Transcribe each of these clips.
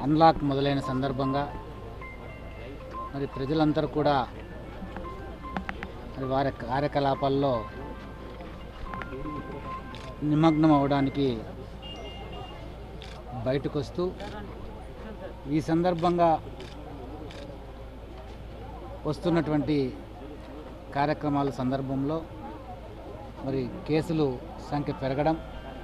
unlock మొదలైన సందర్భంగా మరి ప్రజలందరూ కూడా మరి వారి కార్యకలాపాల్లో నిమగ్నం అవడానికి బయటకు వస్తూ ఈ సందర్భంగా వస్తున్నటువంటి కార్యక్రమాల సందర్భంలో మరి కేసులు సంఖ్య పెరగడం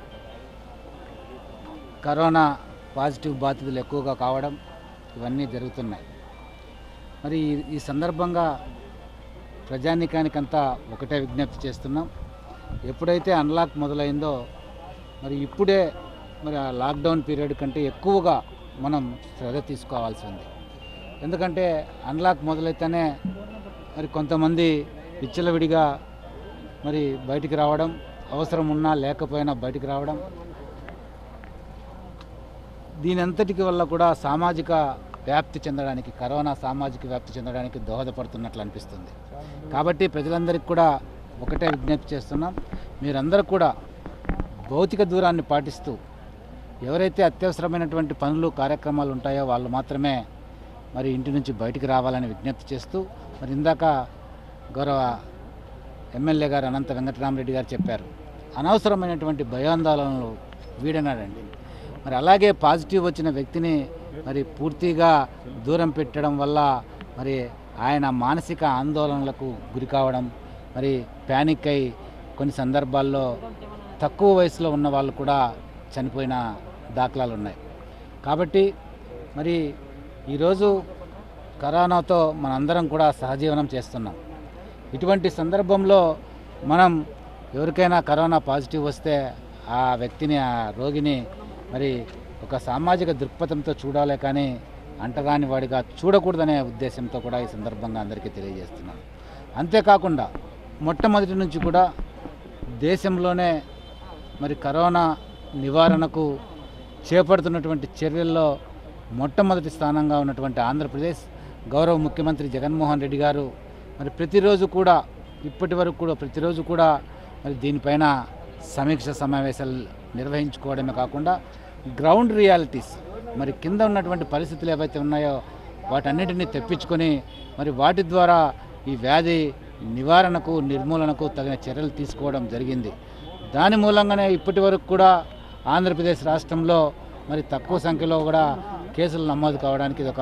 కరోనా పాజిటివ్ బాధితులు ఎక్కువగా కావడం ఇవన్నీ జరుగుతున్నాయి మరి ఈ- ఈ సందర్భంగా ప్రజానీకానికంతా ఒకటే విజ్ఞప్తి చేస్తున్నాం ఎప్పుడైతే అన్లాక్ మొదలైందో మరి ఇప్పుడే మరి ఆ లాక్డౌన్ పీరియడ్ కంటే ఎక్కువగా మనం శ్రద్ధ తీసుకోవాల్సి ఉంది ఎందుకంటే అన్లాక్ మొదలైతేనే మరి కొంతమంది విచ్చలవిడిగా మరి బయటికి రావడం అవసరం ఉన్నా లేకపోయినా బయటికి రావడం దీని అంతటికి వల్ల కూడా సామాజిక వ్యాప్తి చెందడానికి కరోనా సామాజిక వ్యాప్తి చెందడానికి దోహదపడుతున్నట్లు అనిపిస్తుంది కాబట్టి ప్రజలందరికీ కూడా ఒకటే విజ్ఞప్తి చేస్తున్నాం మీరందరూ కూడా భౌతిక దూరాన్ని పాటిస్తూ ఎవరైతే అత్యవసరమైనటువంటి పనులు కార్యక్రమాలు ఉంటాయో వాళ్ళు మాత్రమే మరి ఇంటి నుంచి బయటికి రావాలని విజ్ఞప్తి చేస్తూ మరి ఇందాక గౌరవ ఎమ్మెల్యే గారు అనంత వెంకటరామరెడ్డి గారు చెప్పారు అనవసరమైనటువంటి భయాందోళనలు వీడనాడండి మరి అలాగే పాజిటివ్ వచ్చిన వ్యక్తిని మరి పూర్తిగా దూరం పెట్టడం వల్ల మరి ఆయన మానసిక ఆందోళనలకు గురి కావడం మరి ప్యానిక్ అయి కొన్ని సందర్భాల్లో తక్కువ వయసులో ఉన్న వాళ్ళు కూడా చనిపోయిన దాఖలాలు ఉన్నాయి కాబట్టి మరి ఈరోజు కరోనాతో మనందరం కూడా సహజీవనం చేస్తున్నాం ఇటువంటి సందర్భంలో మనం ఎవరికైనా కరోనా పాజిటివ్ వస్తే ఆ వ్యక్తిని ఆ రోగిని మరి ఒక సామాజిక దృక్పథంతో చూడాలే కానీ అంటగాని వాడిగా చూడకూడదనే ఉద్దేశంతో కూడా ఈ సందర్భంగా అందరికీ తెలియజేస్తున్నాను అంతేకాకుండా మొట్టమొదటి నుంచి కూడా దేశంలోనే మరి కరోనా నివారణకు చేపడుతున్నటువంటి చర్యల్లో మొట్టమొదటి స్థానంగా ఉన్నటువంటి ఆంధ్రప్రదేశ్ గౌరవ ముఖ్యమంత్రి జగన్మోహన్ రెడ్డి గారు మరి ప్రతిరోజు కూడా ఇప్పటి వరకు కూడా ప్రతిరోజు కూడా మరి దీనిపైన సమీక్ష సమావేశాలు నిర్వహించుకోవడమే కాకుండా గ్రౌండ్ రియాలిటీస్ మరి కింద ఉన్నటువంటి పరిస్థితులు ఏవైతే ఉన్నాయో వాటన్నిటిని తెప్పించుకొని మరి వాటి ద్వారా ఈ వ్యాధి నివారణకు నిర్మూలనకు తగిన చర్యలు తీసుకోవడం జరిగింది దాని మూలంగానే ఇప్పటి వరకు కూడా ఆంధ్రప్రదేశ్ రాష్ట్రంలో మరి తక్కువ సంఖ్యలో కూడా కేసులు నమోదు కావడానికి ఇది ఒక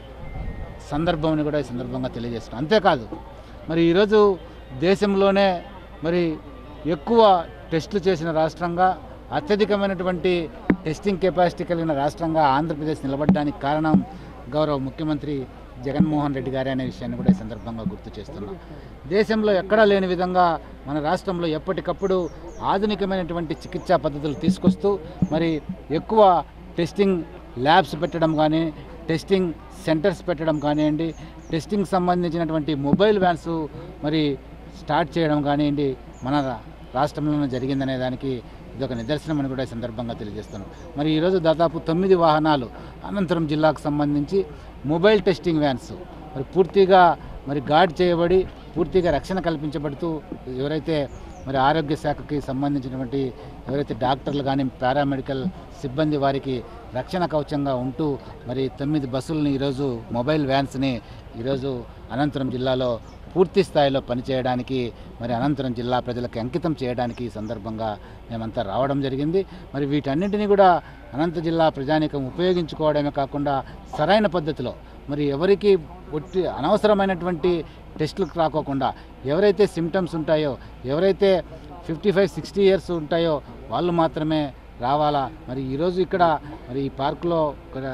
సందర్భంని కూడా ఈ సందర్భంగా తెలియజేస్తున్నాం అంతేకాదు మరి ఈరోజు దేశంలోనే మరి ఎక్కువ టెస్టులు చేసిన రాష్ట్రంగా అత్యధికమైనటువంటి టెస్టింగ్ కెపాసిటీ కలిగిన రాష్ట్రంగా ఆంధ్రప్రదేశ్ నిలబడడానికి కారణం గౌరవ ముఖ్యమంత్రి జగన్మోహన్ రెడ్డి గారే అనే విషయాన్ని కూడా ఈ సందర్భంగా గుర్తు చేస్తున్నాం దేశంలో ఎక్కడా లేని విధంగా మన రాష్ట్రంలో ఎప్పటికప్పుడు ఆధునికమైనటువంటి చికిత్సా పద్ధతులు తీసుకొస్తూ మరి ఎక్కువ టెస్టింగ్ ల్యాబ్స్ పెట్టడం కానీ టెస్టింగ్ సెంటర్స్ పెట్టడం కానివ్వండి టెస్టింగ్ సంబంధించినటువంటి మొబైల్ వ్యాన్స్ మరి స్టార్ట్ చేయడం కానివ్వండి మన రాష్ట్రంలోనే జరిగిందనే దానికి ఇది ఒక నిదర్శనం అని కూడా ఈ సందర్భంగా తెలియజేస్తున్నాం మరి ఈరోజు దాదాపు తొమ్మిది వాహనాలు అనంతరం జిల్లాకు సంబంధించి మొబైల్ టెస్టింగ్ వ్యాన్స్ మరి పూర్తిగా మరి గార్డ్ చేయబడి పూర్తిగా రక్షణ కల్పించబడుతూ ఎవరైతే మరి ఆరోగ్య శాఖకి సంబంధించినటువంటి ఎవరైతే డాక్టర్లు కానీ పారామెడికల్ సిబ్బంది వారికి రక్షణ కవచంగా ఉంటూ మరి తొమ్మిది బస్సులని ఈరోజు మొబైల్ వ్యాన్స్ని ఈరోజు అనంతపురం జిల్లాలో పూర్తి స్థాయిలో పనిచేయడానికి మరి అనంతపురం జిల్లా ప్రజలకు అంకితం చేయడానికి ఈ సందర్భంగా మేమంతా రావడం జరిగింది మరి వీటన్నింటినీ కూడా అనంత జిల్లా ప్రజానీకం ఉపయోగించుకోవడమే కాకుండా సరైన పద్ధతిలో మరి ఎవరికి ఒట్టి అనవసరమైనటువంటి టెస్టులకు రాకోకుండా ఎవరైతే సిమ్టమ్స్ ఉంటాయో ఎవరైతే ఫిఫ్టీ ఫైవ్ సిక్స్టీ ఇయర్స్ ఉంటాయో వాళ్ళు మాత్రమే రావాలా మరి ఈరోజు ఇక్కడ మరి ఈ పార్కులో ఇక్కడ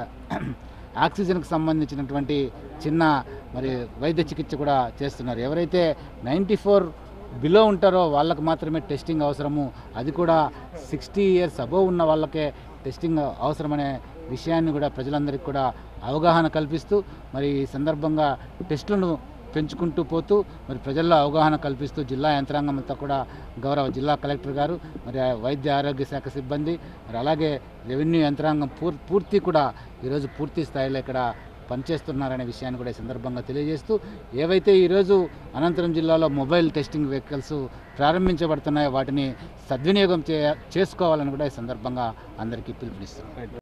ఆక్సిజన్కి సంబంధించినటువంటి చిన్న మరి వైద్య చికిత్స కూడా చేస్తున్నారు ఎవరైతే నైంటీ ఫోర్ బిలో ఉంటారో వాళ్ళకి మాత్రమే టెస్టింగ్ అవసరము అది కూడా సిక్స్టీ ఇయర్స్ అబోవ్ ఉన్న వాళ్ళకే టెస్టింగ్ అవసరమనే విషయాన్ని కూడా ప్రజలందరికీ కూడా అవగాహన కల్పిస్తూ మరి ఈ సందర్భంగా టెస్టులను పెంచుకుంటూ పోతూ మరి ప్రజల్లో అవగాహన కల్పిస్తూ జిల్లా యంత్రాంగం అంతా కూడా గౌరవ జిల్లా కలెక్టర్ గారు మరి ఆ వైద్య ఆరోగ్య శాఖ సిబ్బంది మరి అలాగే రెవెన్యూ యంత్రాంగం పూర్ పూర్తి కూడా ఈరోజు పూర్తి స్థాయిలో ఇక్కడ పనిచేస్తున్నారనే విషయాన్ని కూడా ఈ సందర్భంగా తెలియజేస్తూ ఏవైతే ఈరోజు అనంతరం జిల్లాలో మొబైల్ టెస్టింగ్ వెహికల్స్ ప్రారంభించబడుతున్నాయో వాటిని సద్వినియోగం చే చేసుకోవాలని కూడా ఈ సందర్భంగా అందరికీ పిలుపునిస్తున్నాం